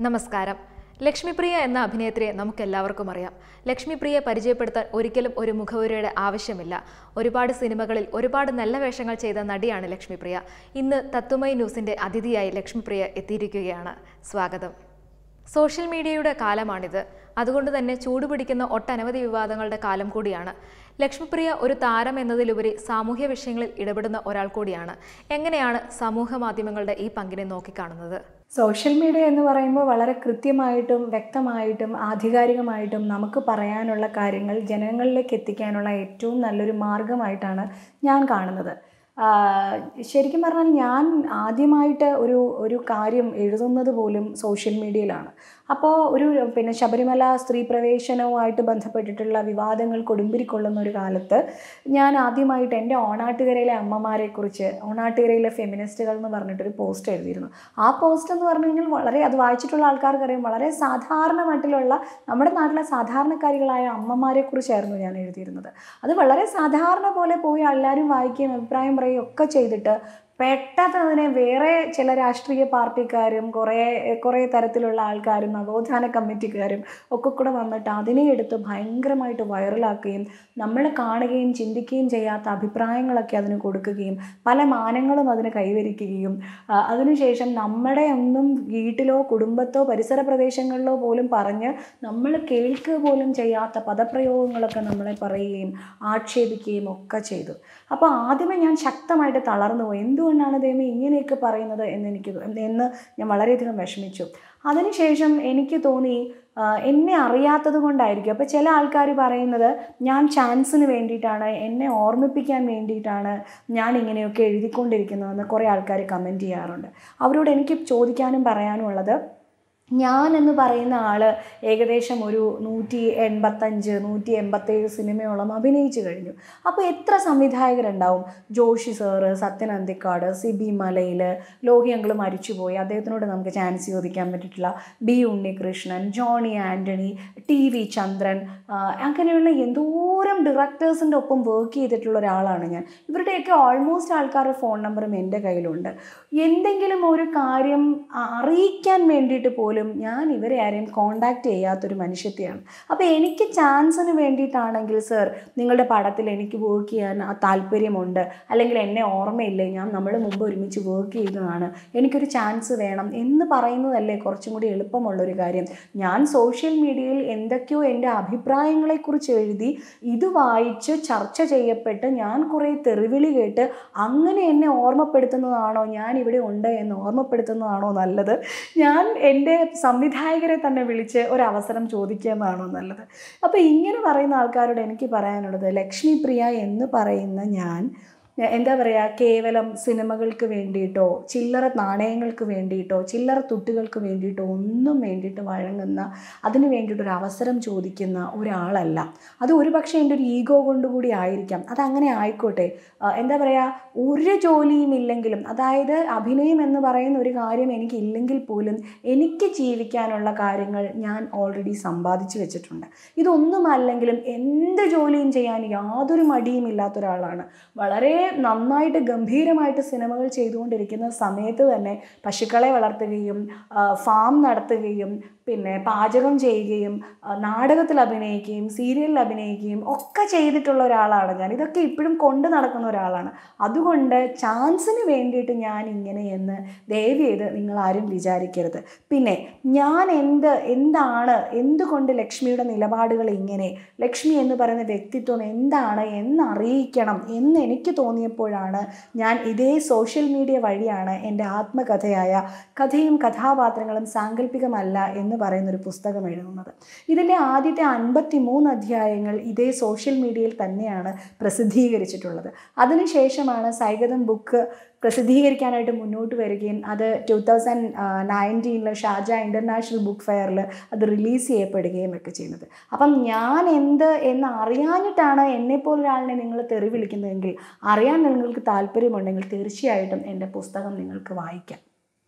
നമസ്കാരം ലക്ഷ്മിപ്രിയ എന്ന അഭിനേത്രിയെ നമുക്കെല്ലാവർക്കും അറിയാം ലക്ഷ്മിപ്രിയയെ പരിചയപ്പെടുത്താൻ ഒരിക്കലും ഒരു മുഖവുരയുടെ ആവശ്യമില്ല ഒരുപാട് സിനിമകളിൽ ഒരുപാട് നല്ല വേഷങ്ങൾ ചെയ്ത നടിയാണ് ലക്ഷ്മിപ്രിയ ഇന്ന് തത്വമൈ ന്യൂസിന്റെ അതിഥിയായി ലക്ഷ്മിപ്രിയ എത്തിയിരിക്കുകയാണ് സ്വാഗതം സോഷ്യൽ മീഡിയയുടെ കാലമാണിത് അതുകൊണ്ട് തന്നെ ചൂടുപിടിക്കുന്ന ഒട്ടനവധി വിവാദങ്ങളുടെ കാലം കൂടിയാണ് ലക്ഷ്മിപ്രിയ ഒരു താരം എന്നതിലുപരി സാമൂഹ്യ വിഷയങ്ങളിൽ ഇടപെടുന്ന ഒരാൾ കൂടിയാണ് എങ്ങനെയാണ് സമൂഹ മാധ്യമങ്ങളുടെ ഈ പങ്കിനെ നോക്കിക്കാണുന്നത് സോഷ്യൽ മീഡിയ എന്ന് പറയുമ്പോൾ വളരെ കൃത്യമായിട്ടും വ്യക്തമായിട്ടും ആധികാരികമായിട്ടും നമുക്ക് പറയാനുള്ള കാര്യങ്ങൾ ജനങ്ങളിലേക്ക് എത്തിക്കാനുള്ള ഏറ്റവും നല്ലൊരു മാർഗമായിട്ടാണ് ഞാൻ കാണുന്നത് ആഹ് ശരിക്കും പറഞ്ഞാൽ ഞാൻ ആദ്യമായിട്ട് ഒരു ഒരു കാര്യം എഴുതുന്നത് പോലും സോഷ്യൽ മീഡിയയിലാണ് അപ്പോൾ ഒരു പിന്നെ ശബരിമല സ്ത്രീ പ്രവേശനവുമായിട്ട് ബന്ധപ്പെട്ടിട്ടുള്ള വിവാദങ്ങൾ കൊടുമ്പിരിക്കൊള്ളുന്ന ഒരു കാലത്ത് ഞാൻ ആദ്യമായിട്ട് എൻ്റെ ഓണാട്ടുകരയിലെ അമ്മമാരെക്കുറിച്ച് ഓണാട്ടുകരയിലെ ഫെമിനിസ്റ്റുകൾ എന്ന് പറഞ്ഞിട്ടൊരു പോസ്റ്റ് എഴുതിയിരുന്നു ആ പോസ്റ്റ് എന്ന് പറഞ്ഞു കഴിഞ്ഞാൽ വളരെ അത് വായിച്ചിട്ടുള്ള ആൾക്കാർക്കറിയാം വളരെ സാധാരണ മട്ടിലുള്ള നമ്മുടെ നാട്ടിലെ സാധാരണക്കാരികളായ അമ്മമാരെക്കുറിച്ചായിരുന്നു ഞാൻ എഴുതിയിരുന്നത് അത് വളരെ സാധാരണ പോലെ പോയി എല്ലാവരും വായിക്കുകയും അഭിപ്രായം പറയുകയും ഒക്കെ ചെയ്തിട്ട് പെട്ടെന്ന് അതിനെ വേറെ ചില രാഷ്ട്രീയ പാർട്ടിക്കാരും കുറേ കുറേ തരത്തിലുള്ള ആൾക്കാരും നവോത്ഥാന കമ്മിറ്റിക്കാരും ഒക്കെ കൂടെ വന്നിട്ട് അതിനെ എടുത്ത് ഭയങ്കരമായിട്ട് വൈറലാക്കുകയും നമ്മൾ കാണുകയും ചിന്തിക്കുകയും ചെയ്യാത്ത അഭിപ്രായങ്ങളൊക്കെ അതിന് കൊടുക്കുകയും പല മാനങ്ങളും അതിന് കൈവരിക്കുകയും ആ, അതിനുശേഷം നമ്മുടെ ഒന്നും വീട്ടിലോ കുടുംബത്തോ പരിസര പ്രദേശങ്ങളിലോ പോലും പറഞ്ഞ് നമ്മൾ കേൾക്കുക പോലും ചെയ്യാത്ത പദപ്രയോഗങ്ങളൊക്കെ നമ്മളെ പറയുകയും ആക്ഷേപിക്കുകയും ഒക്കെ ചെയ്തു അപ്പോൾ ആദ്യമേ ഞാൻ ശക്തമായിട്ട് തളർന്നു പോയി എന്തുകൊണ്ടാണ് ദൈവം ഇങ്ങനെയൊക്കെ പറയുന്നത് എന്ന് എനിക്ക് തോ- എന്ന് ഞാൻ വളരെയധികം വിഷമിച്ചു അതിനുശേഷം എനിക്ക് തോന്നി ആ, എന്നെ അറിയാത്തത് കൊണ്ടായിരിക്കും അപ്പോൾ ചില ആൾക്കാർ പറയുന്നത് ഞാൻ ചാൻസിന് വേണ്ടിയിട്ടാണ് എന്നെ ഓർമ്മിപ്പിക്കാൻ വേണ്ടിയിട്ടാണ് ഞാൻ ഇങ്ങനെയൊക്കെ എഴുതിക്കൊണ്ടിരിക്കുന്നതെന്ന് കുറേ ആൾക്കാർ കമൻറ്റ് ചെയ്യാറുണ്ട് അവരോട് എനിക്ക് ചോദിക്കാനും പറയാനും ഉള്ളത് ഞാൻ എന്ന് പറയുന്ന ആൾ ഏകദേശം ഒരു നൂറ്റി എൺപത്തഞ്ച് നൂറ്റി എൺപത്തേഴ് സിനിമയോളം അഭിനയിച്ചു കഴിഞ്ഞു അപ്പോൾ എത്ര സംവിധായകരുണ്ടാവും ജോഷി സാറ് സത്യൻ അന്തിക്കാട് സിബി മലയിൽ ലോഹി അങ്കിൾ മരിച്ചുപോയി അദ്ദേഹത്തിനോട് നമുക്ക് ചാൻസ് ചോദിക്കാൻ പറ്റിയിട്ടില്ല B Unnikrishnan Johny Antony T V Chandran ആ, അങ്ങനെയുള്ള എന്തോരം ഡയറക്ടേഴ്സിൻ്റെ ഒപ്പം വർക്ക് ചെയ്തിട്ടുള്ള ഒരാളാണ് ഞാൻ ഇവരുടെയൊക്കെ ഓൾമോസ്റ്റ് ആൾക്കാരുടെ ഫോൺ നമ്പറും എൻ്റെ കയ്യിലുണ്ട് എന്തെങ്കിലും ഒരു കാര്യം അ- അറിയിക്കാൻ വേണ്ടിയിട്ട് പോലും ഞാൻ ഇവരെ ആരെയും കോണ്ടാക്ട് ചെയ്യാത്തൊരു മനുഷ്യത്തെയാണ് അപ്പോൾ എനിക്ക് ചാൻസിന് വേണ്ടിയിട്ടാണെങ്കിൽ സർ നിങ്ങളുടെ പടത്തിൽ എനിക്ക് വർക്ക് ചെയ്യാൻ ആ താല്പര്യമുണ്ട് അല്ലെങ്കിൽ എന്നെ ഓർമ്മയില്ലേ ഞാൻ നമ്മൾ മുമ്പ് ഒരുമിച്ച് വർക്ക് ചെയ്തതാണ് എനിക്കൊരു ചാൻസ് വേണം എന്ന് പറയുന്നതല്ലേ കുറച്ചും കൂടി എളുപ്പമുള്ളൊരു കാര്യം ഞാൻ സോഷ്യൽ മീഡിയയിൽ എന്തൊക്കെയോ എൻ്റെ അഭിപ്രായങ്ങളെക്കുറിച്ച് എഴുതി ഇത് വായിച്ച് ചർച്ച ചെയ്യപ്പെട്ട് ഞാൻ കുറേ തെറിവിളി കേട്ട് അങ്ങനെ എന്നെ ഓർമ്മപ്പെടുത്തുന്നതാണോ ഞാൻ ഇവിടെ ഉണ്ട് എന്ന് ഓർമ്മപ്പെടുത്തുന്നതാണോ നല്ലത് ഞാൻ എൻ്റെ സംവിധായകരെ തന്നെ വിളിച്ച് ഒരു അവസരം ചോദിക്കുന്നതാണോ നല്ലത് അപ്പോൾ ഇങ്ങനെ പറയുന്ന ആൾക്കാരോട് എനിക്ക് പറയാനുള്ളത് ലക്ഷ്മി പ്രിയ എന്ന് പറയുന്ന ഞാൻ എന്താ പറയുക കേവലം സിനിമകൾക്ക് വേണ്ടിയിട്ടോ ചില്ലറ നാണയങ്ങൾക്ക് വേണ്ടിയിട്ടോ ചില്ലറ തുട്ടുകൾക്ക് വേണ്ടിയിട്ടോ ഒന്നും വേണ്ടിയിട്ട് വഴങ്ങുന്ന അതിന് വേണ്ടിയിട്ടൊരു അവസരം ചോദിക്കുന്ന ഒരാളല്ല അത് ഒരു പക്ഷേ എൻ്റെ ഒരു ഈഗോ കൊണ്ടുകൂടി ആയിരിക്കാം അതങ്ങനെ ആയിക്കോട്ടെ ആ, എന്താ പറയുക ഒരു ജോലിയും ഇല്ലെങ്കിലും അതായത് അഭിനയം എന്ന് പറയുന്ന ഒരു കാര്യം എനിക്ക് ഇല്ലെങ്കിൽ പോലും എനിക്ക് ജീവിക്കാനുള്ള കാര്യങ്ങൾ ഞാൻ ഓൾറെഡി സമ്പാദിച്ചു വെച്ചിട്ടുണ്ട് ഇതൊന്നും അല്ലെങ്കിലും എന്ത് ജോലിയും ചെയ്യാൻ യാതൊരു മടിയും ഇല്ലാത്ത ഒരാളാണ് വളരെ നന്നായിട്ട് ഗംഭീരമായിട്ട് സിനിമകൾ ചെയ്തുകൊണ്ടിരിക്കുന്ന സമയത്ത് തന്നെ പശുക്കളെ വളർത്തുകയും ആ, ഫാം നടത്തുകയും പിന്നെ പാചകം ചെയ്യുകയും ആ, നാടകത്തിൽ അഭിനയിക്കുകയും സീരിയലിൽ അഭിനയിക്കുകയും ഒക്കെ ചെയ്തിട്ടുള്ള ഒരാളാണ് ഞാൻ ഇതൊക്കെ ഇപ്പോഴും കൊണ്ട് നടക്കുന്ന ഒരാളാണ് അതുകൊണ്ട് ചാൻസിന് വേണ്ടിയിട്ട് ഞാൻ ഇങ്ങനെ എന്ന് ദയവ് ചെയ്ത് നിങ്ങൾ ആരും വിചാരിക്കരുത് പിന്നെ ഞാൻ എന്ത് എന്താണ് എന്തുകൊണ്ട് ലക്ഷ്മിയുടെ നിലപാടുകൾ ഇങ്ങനെ ലക്ഷ്മി എന്ന് പറയുന്ന വ്യക്തിത്വം എന്താണ് എന്ന് അറിയിക്കണം എന്ന് എനിക്ക് തോന്നിയപ്പോഴാണ് ഞാൻ ഇതേ സോഷ്യൽ മീഡിയ വഴിയാണ് എൻ്റെ ആത്മകഥയായ കഥയും കഥാപാത്രങ്ങളും സാങ്കല്പികമല്ല എന്ന് പറയുന്ന ഒരു പുസ്തകം എഴുതുന്നത് ഇതിൻ്റെ ആദ്യത്തെ അൻപത്തി മൂന്ന് അധ്യായങ്ങൾ ഇതേ സോഷ്യൽ മീഡിയയിൽ തന്നെയാണ് പ്രസിദ്ധീകരിച്ചിട്ടുള്ളത് അതിനുശേഷമാണ് സൈഗതം ബുക്ക് പ്രസിദ്ധീകരിക്കാനായിട്ട് മുന്നോട്ട് വരികയും അത് ടു തൗസൻഡ് നയൻറ്റീനിൽ ഷാർജ ഇൻ്റർനാഷണൽ ബുക്ക് ഫെയറിൽ അത് റിലീസ് ചെയ്യപ്പെടുകയും ഒക്കെ ചെയ്യുന്നത് അപ്പം ഞാൻ എന്ത് എന്ന് അറിയാഞ്ഞിട്ടാണ് എന്നെപ്പോലൊരാളിനെ നിങ്ങൾ തെറി വിളിക്കുന്നതെങ്കിൽ അറിയാൻ നിങ്ങൾക്ക് താല്പര്യമുണ്ടെങ്കിൽ തീർച്ചയായിട്ടും എൻ്റെ പുസ്തകം നിങ്ങൾക്ക് വായിക്കാം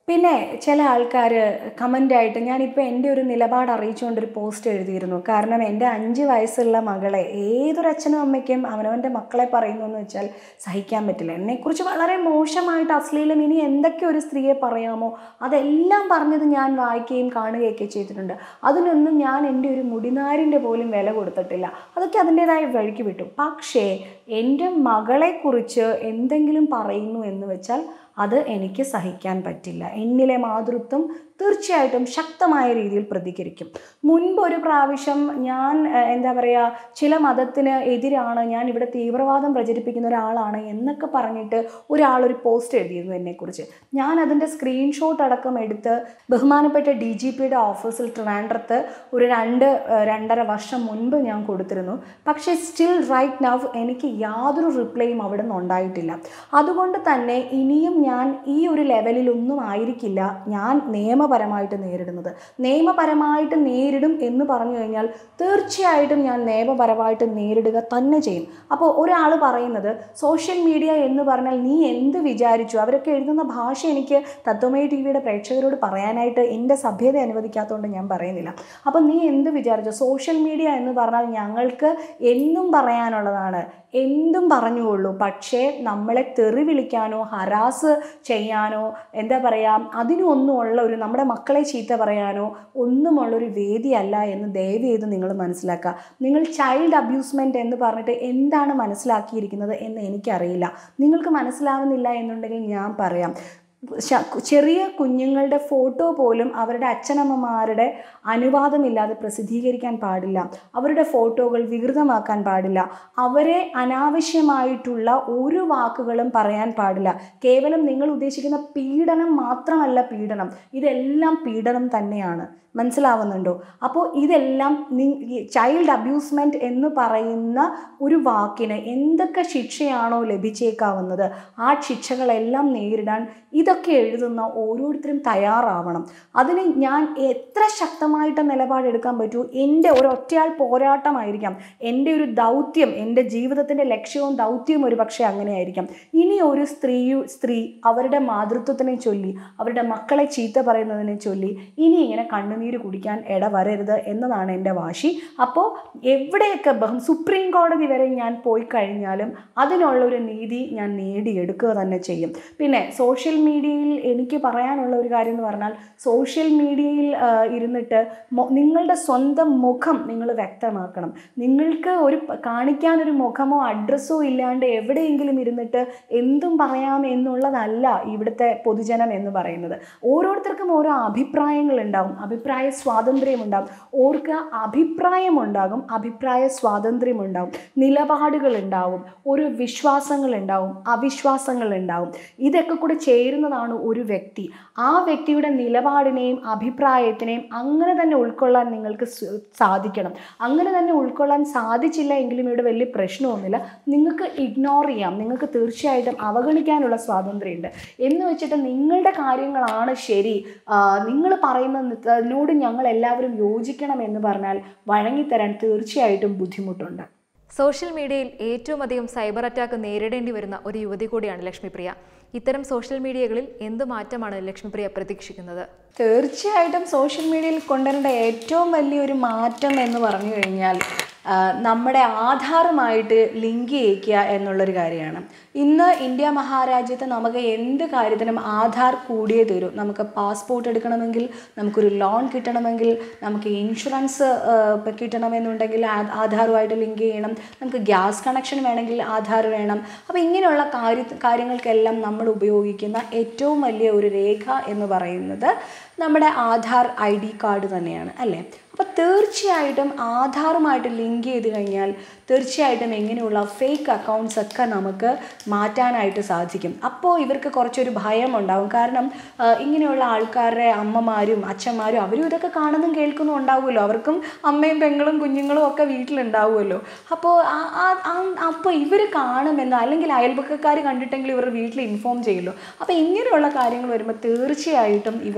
പിന്നെ ചില ആൾക്കാർ കമൻ്റായിട്ട് ഞാനിപ്പോൾ എൻ്റെ ഒരു നിലപാട് അറിയിച്ചുകൊണ്ടൊരു പോസ്റ്റ് എഴുതിയിരുന്നു കാരണം എൻ്റെ അഞ്ച് വയസ്സുള്ള മകളെ ഏതൊരു അച്ഛനും അമ്മയ്ക്കും അവനവൻ്റെ മക്കളെ പറയുന്നു എന്ന് വെച്ചാൽ സഹിക്കാൻ പറ്റില്ല എന്നെക്കുറിച്ച് വളരെ മോശമായിട്ട് അശ്ലീലം ഇനി എന്തൊക്കെ ഒരു സ്ത്രീയെ പറയാമോ അതെല്ലാം പറഞ്ഞത് ഞാൻ വായിക്കുകയും കാണുകയൊക്കെ ചെയ്തിട്ടുണ്ട് അതിനൊന്നും ഞാൻ എൻ്റെ ഒരു മുടിനാരിൻ്റെ പോലും വില കൊടുത്തിട്ടില്ല അതൊക്കെ അതിൻ്റെതായ വഴിക്ക് വിട്ടു പക്ഷേ എൻ്റെ മകളെക്കുറിച്ച് എന്തെങ്കിലും പറയുന്നു എന്ന് വെച്ചാൽ അത് എനിക്ക് സഹിക്കാൻ പറ്റില്ല എന്നിലെ മാതൃത്വം തീർച്ചയായിട്ടും ശക്തമായ രീതിയിൽ പ്രതികരിക്കും മുൻപ് ഒരു പ്രാവശ്യം ഞാൻ ഏഹ്, എന്താ പറയുക ചില മതത്തിന് എതിരാണ് ഞാൻ ഇവിടെ തീവ്രവാദം പ്രചരിപ്പിക്കുന്ന ഒരാളാണ് എന്നൊക്കെ പറഞ്ഞിട്ട് ഒരാളൊരു പോസ്റ്റ് എഴുതിയിരുന്നു എന്നെക്കുറിച്ച് ഞാൻ അതിൻ്റെ സ്ക്രീൻഷോട്ട് അടക്കം എടുത്ത് ബഹുമാനപ്പെട്ട ഡി ജി പിയുടെ ഓഫീസിൽ ട്രിവാൻഡ്രത്ത് ഒരു രണ്ട് ഏഹ്, രണ്ടര വർഷം മുൻപ് ഞാൻ കൊടുത്തിരുന്നു പക്ഷേ സ്റ്റിൽ റൈറ്റ് നവ് എനിക്ക് യാതൊരു റിപ്ലൈയും അവിടെ നിന്ന് ഉണ്ടായിട്ടില്ല അതുകൊണ്ട് തന്നെ ഇനിയും ഞാൻ ഈ ഒരു ലെവലിലൊന്നും ആയിരിക്കില്ല ഞാൻ നിയമപരമായിട്ട് നേരിടുന്നത് നിയമപരമായിട്ട് നേരിടും എന്ന് പറഞ്ഞു കഴിഞ്ഞാൽ തീർച്ചയായിട്ടും ഞാൻ നിയമപരമായിട്ട് നേരിടുക തന്നെ ചെയ്യും അപ്പോൾ ഒരാൾ പറയുന്നത് സോഷ്യൽ മീഡിയ എന്ന് പറഞ്ഞാൽ നീ എന്ത് വിചാരിച്ചു അവരൊക്കെ എഴുതുന്ന ഭാഷ എനിക്ക് തത്വമയ ടി വിയുടെ പ്രേക്ഷകരോട് പറയാനായിട്ട് എൻ്റെ സഭ്യത അനുവദിക്കാത്തതുകൊണ്ട് ഞാൻ പറയുന്നില്ല അപ്പം നീ എന്ത് വിചാരിച്ചു സോഷ്യൽ മീഡിയ എന്ന് പറഞ്ഞാൽ ഞങ്ങൾക്ക് എന്നും പറയാനുള്ളതാണ് എന്തും പറഞ്ഞുകൊള്ളൂ പക്ഷേ നമ്മളെ തെറി വിളിക്കാനോ ഹരാസ് ചെയ്യാനോ എന്താ പറയുക അതിനൊന്നുമുള്ള ഒരു നമ്മുടെ മക്കളെ ചീത്ത പറയാനോ ഒന്നുമുള്ളൊരു വേദിയല്ല എന്ന് ദയവ് ചെയ്ത് നിങ്ങൾ മനസ്സിലാക്കുക നിങ്ങൾ ചൈൽഡ് അബ്യൂസ്മെൻറ്റ് എന്ന് പറഞ്ഞിട്ട് എന്താണ് മനസ്സിലാക്കിയിരിക്കുന്നത് എന്ന് എനിക്കറിയില്ല നിങ്ങൾക്ക് മനസ്സിലാവുന്നില്ല എന്നുണ്ടെങ്കിൽ ഞാൻ പറയാം ശ- ചെറിയ കുഞ്ഞുങ്ങളുടെ ഫോട്ടോ പോലും അവരുടെ അച്ഛനമ്മമാരുടെ അനുവാദമില്ലാതെ പ്രസിദ്ധീകരിക്കാൻ പാടില്ല അവരുടെ ഫോട്ടോകൾ വികൃതമാക്കാൻ പാടില്ല അവരെ അനാവശ്യമായിട്ടുള്ള ഒരു വാക്കുകളും പറയാൻ പാടില്ല കേവലം നിങ്ങൾ ഉദ്ദേശിക്കുന്ന പീഡനം മാത്രമല്ല പീഡനം ഇതെല്ലാം പീഡനം തന്നെയാണ് മനസ്സിലാവുന്നുണ്ടോ അപ്പോൾ ഇതെല്ലാം ചൈൽഡ് അബ്യൂസ്മെൻറ്റ് എന്ന് പറയുന്ന ഒരു വാക്കിന് എന്തൊക്കെ ശിക്ഷയാണോ ലഭിച്ചേക്കാവുന്നത് ആ ശിക്ഷകളെല്ലാം നേരിടാൻ ഇതൊക്കെ എഴുതുന്ന ഓരോരുത്തരും തയ്യാറാവണം അതിന് ഞാൻ എത്ര ശക്തമായിട്ട് നിലപാടെടുക്കാൻ പറ്റൂ എൻ്റെ ഒരു ഒറ്റയാൾ പോരാട്ടമായിരിക്കാം എൻ്റെ ഒരു ദൗത്യം എൻ്റെ ജീവിതത്തിൻ്റെ ലക്ഷ്യവും ദൗത്യവും ഒരു പക്ഷേ അങ്ങനെയായിരിക്കാം ഇനി ഒരു സ്ത്രീ സ്ത്രീ അവരുടെ മാതൃത്വത്തിനെ ചൊല്ലി അവരുടെ മക്കളെ ചീത്ത പറയുന്നതിനെ ചൊല്ലി ഇനി ഇങ്ങനെ കണ്ണുനീര് കുടിക്കാൻ ഇട വരരുത് എന്നതാണ് എൻ്റെ വാശി അപ്പോൾ എവിടെയൊക്കെ ബഹം സുപ്രീം കോടതി വരെ ഞാൻ പോയി കഴിഞ്ഞാലും അതിനുള്ള ഒരു നീതി ഞാൻ നേടിയെടുക്കുക തന്നെ ചെയ്യും പിന്നെ സോഷ്യൽ മീഡിയയിൽ എനിക്ക് പറയാനുള്ള ഒരു കാര്യം എന്ന് പറഞ്ഞാൽ സോഷ്യൽ മീഡിയയിൽ ആ, ഇരുന്നിട്ട് മൊ- നിങ്ങളുടെ സ്വന്തം മുഖം നിങ്ങൾ വ്യക്തമാക്കണം നിങ്ങൾക്ക് ഒരു പ- കാണിക്കാനൊരു മുഖമോ അഡ്രസ്സോ ഇല്ലാണ്ട് എവിടെയെങ്കിലും ഇരുന്നിട്ട് എന്തും പറയാം എന്നുള്ളതല്ല ഇവിടുത്തെ പൊതുജനം എന്ന് പറയുന്നത് ഓരോരുത്തർക്കും ഓരോ അഭിപ്രായങ്ങൾ ഉണ്ടാവും അഭിപ്രായ സ്വാതന്ത്ര്യം ഉണ്ടാവും ഓർക്ക് അഭിപ്രായം ഉണ്ടാകും അഭിപ്രായ സ്വാതന്ത്ര്യം ഉണ്ടാവും നിലപാടുകൾ ഉണ്ടാവും ഒരു വിശ്വാസങ്ങൾ ഉണ്ടാവും അവിശ്വാസങ്ങൾ ഉണ്ടാവും ഇതൊക്കെ കൂടെ ചേരുന്നതാണ് ഒരു വ്യക്തി ആ വ്യക്തിയുടെ നിലപാടിനെയും അഭിപ്രായത്തിനെയും അങ്ങനെ തന്നെ ഉൾക്കൊള്ളാൻ നിങ്ങൾക്ക് സ് സാധിക്കണം അങ്ങനെ തന്നെ ഉൾക്കൊള്ളാൻ സാധിച്ചില്ല എങ്കിലും ഇവിടെ വലിയ പ്രശ്നമൊന്നുമില്ല നിങ്ങൾക്ക് ഇഗ്നോർ ചെയ്യാം നിങ്ങൾക്ക് തീർച്ചയായിട്ടും അവഗണിക്കാനുള്ള സ്വാതന്ത്ര്യമുണ്ട് എന്ന് വെച്ചിട്ട് നിങ്ങളുടെ കാര്യങ്ങളാണ് ശരി നിങ്ങൾ പറയുന്നതിനോട് ഞങ്ങൾ എല്ലാവരും യോജിക്കണം എന്ന് പറഞ്ഞാൽ വഴങ്ങിത്തരാൻ തീർച്ചയായിട്ടും ബുദ്ധിമുട്ടുണ്ട് സോഷ്യൽ മീഡിയയിൽ ഏറ്റവും അധികം സൈബർ അറ്റാക്ക് നേരിടേണ്ടി വരുന്ന ഒരു യുവതി കൂടിയാണ് ലക്ഷ്മിപ്രിയ ഇത്തരം സോഷ്യൽ മീഡിയകളിൽ എന്ത് മാറ്റമാണ് ലക്ഷ്മിപ്രിയ പ്രതീക്ഷിക്കുന്നത് തീർച്ചയായിട്ടും സോഷ്യൽ മീഡിയയിൽ കൊണ്ടുവരേണ്ട ഏറ്റവും വലിയൊരു മാറ്റം എന്ന് പറഞ്ഞു കഴിഞ്ഞാൽ ആ, നമ്മുടെ ആധാറുമായിട്ട് ലിങ്ക് ചെയ്യിക്കുക എന്നുള്ളൊരു കാര്യമാണ് ഇന്ന് ഇന്ത്യ മഹാരാജ്യത്ത് നമുക്ക് എന്ത് കാര്യത്തിനും ആധാർ കൂടിയേ തരും നമുക്ക് പാസ്പോർട്ട് എടുക്കണമെങ്കിൽ നമുക്കൊരു ലോൺ കിട്ടണമെങ്കിൽ നമുക്ക് ഇൻഷുറൻസ് ആ, ഇപ്പം കിട്ടണമെന്നുണ്ടെങ്കിൽ ആ- ആധാറുമായിട്ട് ലിങ്ക് ചെയ്യണം നമുക്ക് ഗ്യാസ് കണക്ഷൻ വേണമെങ്കിൽ ആധാർ വേണം അപ്പോൾ ഇങ്ങനെയുള്ള കാര്യ കാര്യങ്ങൾക്കെല്ലാം നമ്മൾ ഉപയോഗിക്കുന്ന ഏറ്റവും വലിയ ഒരു രേഖ എന്ന് പറയുന്നത് നമ്മുടെ ആധാർ ഐ ഡി കാർഡ് തന്നെയാണ് അല്ലേ അപ്പോൾ തീർച്ചയായിട്ടും ആധാറുമായിട്ട് ലിങ്ക് ചെയ്ത് കഴിഞ്ഞാൽ തീർച്ചയായിട്ടും ഇങ്ങനെയുള്ള ഫേക്ക് അക്കൗണ്ട്സ് ഒക്കെ നമുക്ക് മാറ്റാനായിട്ട് സാധിക്കും അപ്പോൾ ഇവർക്ക് കുറച്ചൊരു ഭയം ഉണ്ടാവും കാരണം ആ, ഇങ്ങനെയുള്ള ആൾക്കാരുടെ അമ്മമാരും അച്ഛന്മാരും അവരും ഇതൊക്കെ കാണുന്നതും കേൾക്കുന്നതും ഉണ്ടാവുമല്ലോ അവർക്കും അമ്മയും പെങ്ങളും കുഞ്ഞുങ്ങളും ഒക്കെ വീട്ടിലുണ്ടാവുമല്ലോ അപ്പോൾ അപ്പോൾ ഇവർ കാണുമെന്ന് അല്ലെങ്കിൽ അയൽപക്കക്കാർ കണ്ടിട്ടെങ്കിൽ ഇവർ വീട്ടിൽ ഇൻഫോം ചെയ്യുമല്ലോ അപ്പോൾ ഇങ്ങനെയുള്ള കാര്യങ്ങൾ വരുമ്പോൾ തീർച്ചയായിട്ടും ഇവർ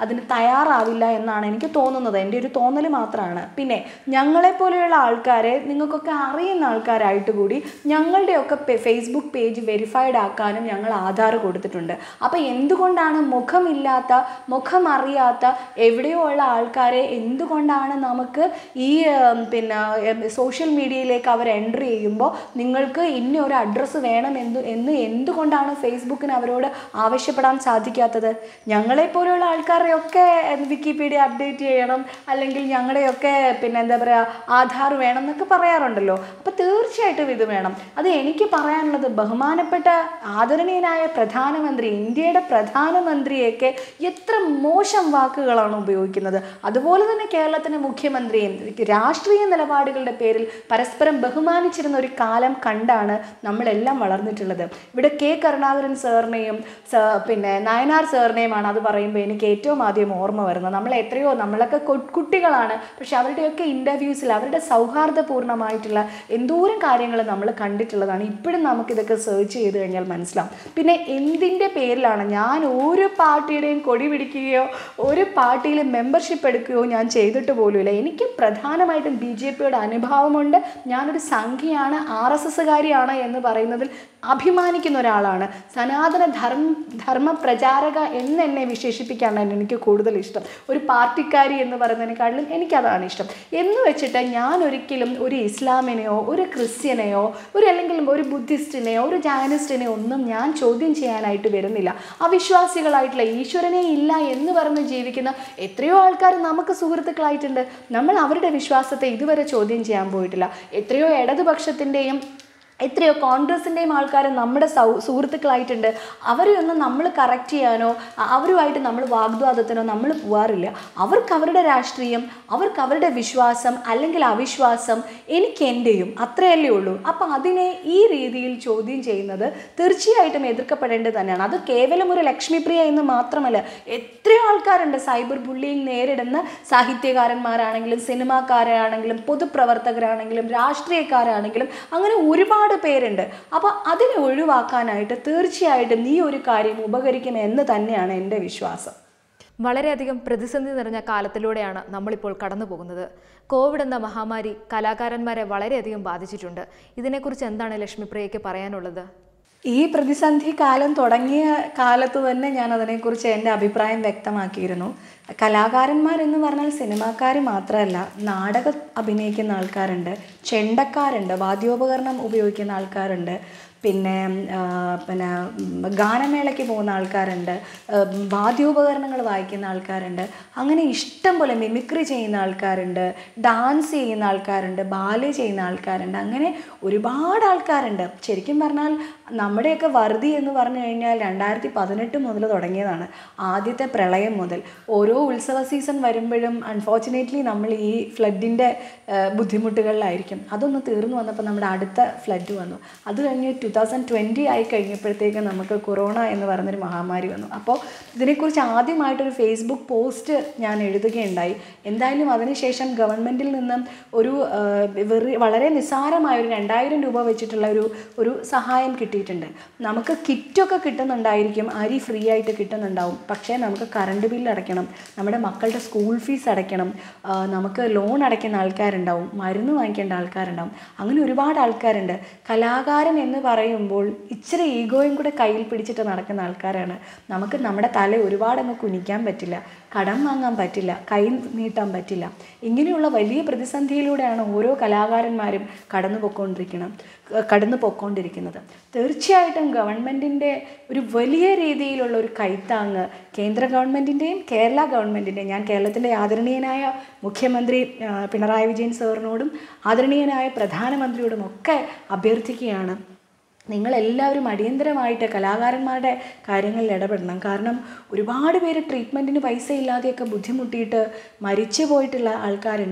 അതിന് തയ്യാറാവില്ല എന്നാണ് എനിക്ക് തോന്നുന്നത് എൻ്റെ ഒരു തോന്നൽ മാത്രമാണ് പിന്നെ ഞങ്ങളെപ്പോലെയുള്ള ആൾക്കാരെ നിങ്ങൾക്കൊക്കെ അറിയുന്ന ആൾക്കാരായിട്ട് കൂടി ഞങ്ങളുടെയൊക്കെ പേ- ഫേസ്ബുക്ക് പേജ് വെരിഫൈഡ് ആക്കാനും ഞങ്ങൾ ആധാർ കൊടുത്തിട്ടുണ്ട് അപ്പോൾ എന്തുകൊണ്ടാണ് മുഖമില്ലാത്ത മുഖം അറിയാത്ത എവിടെയോ ഉള്ള ആൾക്കാരെ എന്തുകൊണ്ടാണ് നമുക്ക് ഈ ഉം, പിന്നെ സോഷ്യൽ മീഡിയയിലേക്ക് അവർ എൻട്രി ചെയ്യുമ്പോൾ നിങ്ങൾക്ക് ഇന്ന ഒരു അഡ്രസ്സ് വേണം എന്ന് എന്ന് എന്തുകൊണ്ടാണ് ഫേസ്ബുക്കിന് അവരോട് ആവശ്യപ്പെടാൻ സാധിക്കാത്തത് ഞങ്ങളെപ്പോലെയുള്ള ആൾക്കാരെയൊക്കെ വിക്കിപീഡിയ അപ്ഡേറ്റ് ചെയ്യണം അല്ലെങ്കിൽ ഞങ്ങളുടെയൊക്കെ പിന്നെ എന്താ പറയുക ആധാർ വേണം എന്നൊക്കെ പറയാറുണ്ടല്ലോ അപ്പോൾ തീർച്ചയായിട്ടും ഇത് വേണം അത് എനിക്ക് പറയാനുള്ളത് ബഹുമാനപ്പെട്ട ആദരണീയനായ പ്രധാനമന്ത്രി ഇന്ത്യയുടെ പ്രധാനമന്ത്രിയൊക്കെ എത്ര മോശം വാക്കുകളാണ് ഉപയോഗിക്കുന്നത് അതുപോലെ തന്നെ കേരളത്തിൻ്റെ മുഖ്യമന്ത്രിയും രാഷ്ട്രീയ നിലപാടുകളുടെ പേരിൽ പരസ്പരം ബഹുമാനിച്ചിരുന്ന ഒരു കാലം കണ്ടാണ് നമ്മളെല്ലാം വളർന്നിട്ടുള്ളത് ഇവിടെ കെ കരുണാകരൻ സാറിനെയും സ- പിന്നെ നയനാർ സാറിനെയുമാണ് അത് പറയുമ്പോൾ എനിക്ക് ഏറ്റവും ആദ്യം ഓർമ്മ വരുന്നത് നമ്മൾ എത്രയോ നമ്മളൊക്കെ കൊ- കുട്ടികളാണ് പക്ഷെ അവരുടെയൊക്കെ ഇൻ്റർവ്യൂസിൽ അവരുടെ സൗഹാർദ്ദപൂർണ്ണമായിട്ടുള്ള എന്തോരം കാര്യങ്ങൾ നമ്മൾ കണ്ടിട്ടുള്ളതാണ് ഇപ്പോഴും നമുക്കിതൊക്കെ സെർച്ച് ചെയ്ത് കഴിഞ്ഞാൽ മനസ്സിലാവും പിന്നെ എന്തിൻ്റെ പേരിലാണ് ഞാൻ ഒരു പാർട്ടിയുടെയും കൊടി പിടിക്കുകയോ ഒരു പാർട്ടിയിൽ മെമ്പർഷിപ്പ് എടുക്കുകയോ ഞാൻ ചെയ്തിട്ട് പോലുമില്ല എനിക്ക് പ്രധാനമായിട്ടും ബി ജെ പിയുടെ അനുഭാവമുണ്ട് ഞാനൊരു സംഖ്യയാണ് ആർ എസ് എസ്സുകാരിയാണ് എന്ന് പറയുന്നതിൽ അഭിമാനിക്കുന്ന ഒരാളാണ് സനാതന ധർമ്മ ധർമ്മ പ്രചാരക എന്ന് എന്നെ വിശേഷിപ്പിക്കാനാണ് എനിക്ക് കൂടുതൽ ഇഷ്ടം ഒരു പാർട്ടിക്കാരി എന്ന് പറയുന്നതിനെക്കാട്ടിലും എനിക്കതാണ് ഇഷ്ടം എന്ന് വെച്ചിട്ട് ഞാൻ ഒരിക്കലും ഒരു ഇസ്ലാമിനെയോ ഒരു ക്രിസ്ത്യനെയോ ഒരു അല്ലെങ്കിൽ ഒരു ബുദ്ധിസ്റ്റിനെയോ ഒരു ജൈനിസ്റ്റിനെയോ ഒന്നും ഞാൻ ചോദ്യം ചെയ്യാനായിട്ട് വരുന്നില്ല അവിശ്വാസികളായിട്ടുള്ള ഈശ്വരനെ ഇല്ല എന്ന് പറഞ്ഞ് ജീവിക്കുന്ന എത്രയോ ആൾക്കാർ നമുക്ക് സുഹൃത്തുക്കളായിട്ടുണ്ട് നമ്മൾ അവരുടെ വിശ്വാസത്തെ ഇതുവരെ ചോദ്യം ചെയ്യാൻ പോയിട്ടില്ല എത്രയോ ഇടതുപക്ഷത്തിൻ്റെയും എത്രയോ കോൺഗ്രസിൻ്റെയും ആൾക്കാർ നമ്മുടെ സൗ സുഹൃത്തുക്കളായിട്ടുണ്ട് അവരെ ഒന്നും നമ്മൾ കറക്റ്റ് ചെയ്യാനോ അ- അവരുമായിട്ട് നമ്മൾ വാഗ്വാദത്തിനോ നമ്മൾ പോവാറില്ല അവർക്ക് അവരുടെ രാഷ്ട്രീയം അവർക്ക് അവരുടെ വിശ്വാസം അല്ലെങ്കിൽ അവിശ്വാസം എനിക്ക് എൻ്റെയും അത്രയല്ലേ ഉള്ളൂ അപ്പം അതിനെ ഈ രീതിയിൽ ചോദ്യം ചെയ്യുന്നത് തീർച്ചയായിട്ടും എതിർക്കപ്പെടേണ്ടത് തന്നെയാണ് അത് കേവലം ഒരു ലക്ഷ്മിപ്രിയ എന്ന് മാത്രമല്ല എത്രയോ ആൾക്കാരുണ്ട് സൈബർ ബുള്ളിങ് നേരിടുന്ന സാഹിത്യകാരന്മാരാണെങ്കിലും സിനിമാക്കാരാണെങ്കിലും പൊതുപ്രവർത്തകരാണെങ്കിലും രാഷ്ട്രീയക്കാരാണെങ്കിലും അങ്ങനെ ഒരുപാട് പേരുണ്ട് അപ്പോൾ അതിനെ ഒഴിവാക്കാനായിട്ട് തീർച്ചയായിട്ടും ഈ ഒരു കാര്യം ഉപകരിക്കും എന്ന് തന്നെയാണ് എൻ്റെ വിശ്വാസം വളരെയധികം പ്രതിസന്ധി നിറഞ്ഞ കാലത്തിലൂടെയാണ് നമ്മളിപ്പോൾ കടന്നു പോകുന്നത് കോവിഡ് എന്ന മഹാമാരി കലാകാരന്മാരെ വളരെയധികം ബാധിച്ചിട്ടുണ്ട് ഇതിനെക്കുറിച്ച് എന്താണ് ലക്ഷ്മിപ്രിയയ്ക്ക് പറയാനുള്ളത് ഈ പ്രതിസന്ധി കാലം തുടങ്ങിയ കാലത്ത് തന്നെ ഞാൻ അതിനെക്കുറിച്ച് എൻ്റെ അഭിപ്രായം വ്യക്തമാക്കിയിരുന്നു കലാകാരന്മാരെന്ന് പറഞ്ഞാൽ സിനിമാക്കാർ മാത്രമല്ല നാടകം അഭിനയിക്കുന്ന ആൾക്കാരുണ്ട് ചെണ്ടക്കാരുണ്ട് വാദ്യോപകരണം ഉപയോഗിക്കുന്ന ആൾക്കാരുണ്ട് പിന്നെ ആ, പിന്നെ ഉം, ഗാനമേളയ്ക്ക് പോകുന്ന ആൾക്കാരുണ്ട് ഉം, വാദ്യോപകരണങ്ങൾ വായിക്കുന്ന ആൾക്കാരുണ്ട് അങ്ങനെ ഇഷ്ടം പോലെ മിമിക്രി ചെയ്യുന്ന ആൾക്കാരുണ്ട് ഡാൻസ് ചെയ്യുന്ന ആൾക്കാരുണ്ട് ബാലെ ചെയ്യുന്ന ആൾക്കാരുണ്ട് അങ്ങനെ ഒരുപാട് ആൾക്കാരുണ്ട് ശരിക്കും പറഞ്ഞാൽ നമ്മുടെയൊക്കെ വറുതി എന്ന് പറഞ്ഞു കഴിഞ്ഞാൽ രണ്ടായിരത്തി പതിനെട്ട് മുതൽ തുടങ്ങിയതാണ് ആദ്യത്തെ പ്രളയം മുതൽ ഓരോ ഉത്സവ സീസൺ വരുമ്പോഴും അൺഫോർച്ചുനേറ്റ്ലി നമ്മൾ ഈ ഫ്ലഡിൻ്റെ ബുദ്ധിമുട്ടുകളിലായിരിക്കും അതൊന്ന് തീർന്നു വന്നപ്പോൾ നമ്മുടെ അടുത്ത ഫ്ലഡ് വന്നു അത് കഴിഞ്ഞ് ടു തൗസൻഡ് ട്വൻറ്റി ആയി കഴിഞ്ഞപ്പോഴത്തേക്ക് നമുക്ക് കൊറോണ എന്ന് പറയുന്നൊരു മഹാമാരി വന്നു അപ്പോൾ ഇതിനെക്കുറിച്ച് ആദ്യമായിട്ടൊരു ഫേസ്ബുക്ക് പോസ്റ്റ് ഞാൻ എഴുതുകയുണ്ടായി എന്തായാലും അതിനുശേഷം ഗവൺമെൻറ്റിൽ നിന്നും ഒരു ആ, വെറി വളരെ നിസ്സാരമായ ഒരു രണ്ടായിരം രൂപ വെച്ചിട്ടുള്ള ഒരു ഒരു സഹായം കിട്ടിയിട്ടുണ്ട് നമുക്ക് കിറ്റൊക്കെ കിട്ടുന്നുണ്ടായിരിക്കും അരി ഫ്രീ ആയിട്ട് കിട്ടുന്നുണ്ടാവും പക്ഷേ നമുക്ക് കറണ്ട് ബില്ല് അടയ്ക്കണം നമ്മുടെ മക്കളുടെ സ്കൂൾ ഫീസ് അടയ്ക്കണം ആ, നമുക്ക് ലോൺ അടയ്ക്കുന്ന ആൾക്കാരുണ്ടാവും മരുന്ന് വാങ്ങിക്കേണ്ട ആൾക്കാരുണ്ടാവും അങ്ങനെ ഒരുപാട് ആൾക്കാരുണ്ട് കലാകാരൻ എന്ന് പറയുമ്പോൾ ഇച്ചിരി ഈഗോയും കൂടെ കയ്യിൽ പിടിച്ചിട്ട് നടക്കുന്ന ആൾക്കാരാണ് നമുക്ക് നമ്മുടെ തല ഒരുപാട് അങ്ങ് കുനിക്കാൻ പറ്റില്ല കടം വാങ്ങാൻ പറ്റില്ല കൈ നീട്ടാൻ പറ്റില്ല ഇങ്ങനെയുള്ള വലിയ പ്രതിസന്ധിയിലൂടെയാണ് ഓരോ കലാകാരന്മാരും കടന്നു പൊക്കോണ്ടിരിക്കണം കടന്നു പൊക്കോണ്ടിരിക്കുന്നത് തീർച്ചയായിട്ടും ഗവൺമെൻറ്റിൻ്റെ ഒരു വലിയ രീതിയിലുള്ള ഒരു കൈത്താങ്ങ് കേന്ദ്ര ഗവൺമെൻറ്റിൻ്റെയും കേരള ഗവൺമെൻറ്റിൻ്റെയും ഞാൻ കേരളത്തിൻ്റെ ആദരണീയനായ മുഖ്യമന്ത്രി ആ, പിണറായി വിജയൻ സാറിനോടും ആദരണീയനായ പ്രധാനമന്ത്രിയോടും ഒക്കെ അഭ്യർത്ഥിക്കുകയാണ് നിങ്ങളെല്ലാവരും അടിയന്തരമായിട്ട് കലാകാരന്മാരുടെ കാര്യങ്ങളിൽ ഇടപെടണം കാരണം ഒരുപാട് പേര് ട്രീറ്റ്മെൻറ്റിന് പൈസ ഇല്ലാതെയൊക്കെ ബുദ്ധിമുട്ടിയിട്ട് മരിച്ചു പോയിട്ടുള്ള ആൾക്കാരുണ്ട്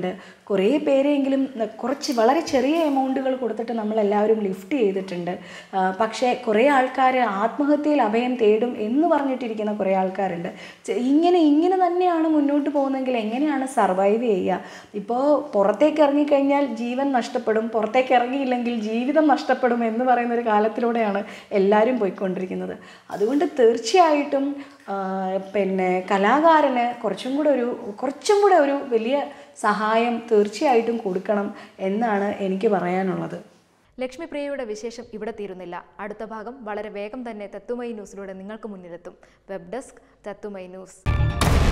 കുറേ പേരെങ്കിലും ന- കുറച്ച് വളരെ ചെറിയ എമൗണ്ടുകൾ കൊടുത്തിട്ട് നമ്മളെല്ലാവരും ലിഫ്റ്റ് ചെയ്തിട്ടുണ്ട് ആ, പക്ഷേ കുറേ ആൾക്കാർ ആത്മഹത്യയിൽ അഭയം തേടും എന്ന് പറഞ്ഞിട്ടിരിക്കുന്ന കുറേ ആൾക്കാരുണ്ട് ചെ- ഇങ്ങനെ ഇങ്ങനെ തന്നെയാണ് മുന്നോട്ട് പോകുന്നതെങ്കിൽ എങ്ങനെയാണ് സർവൈവ് ചെയ്യുക ഇപ്പോൾ പുറത്തേക്ക് ഇറങ്ങിക്കഴിഞ്ഞാൽ ജീവൻ നഷ്ടപ്പെടും പുറത്തേക്ക് ഇറങ്ങിയില്ലെങ്കിൽ ജീവിതം നഷ്ടപ്പെടും എന്ന് പറയുന്ന ഒരു കാലത്തിലൂടെയാണ് എല്ലാവരും പോയിക്കൊണ്ടിരിക്കുന്നത് അതുകൊണ്ട് തീർച്ചയായിട്ടും ആ, പിന്നെ കലാകാരന് കുറച്ചും കൂടെ ഒരു കുറച്ചും കൂടെ ഒരു വലിയ സഹായം തീർച്ചയായിട്ടും കൊടുക്കണം എന്നാണ് എനിക്ക് പറയാനുള്ളത് ലക്ഷ്മിപ്രിയയുടെ വിശേഷം ഇവിടെ തീരുന്നില്ല അടുത്ത ഭാഗം വളരെ വേഗം തന്നെ തത്തുമൈ ന്യൂസിലൂടെ നിങ്ങൾക്ക് മുന്നിലെത്തും വെബ് ഡെസ്ക് തത്തുമൈ ന്യൂസ്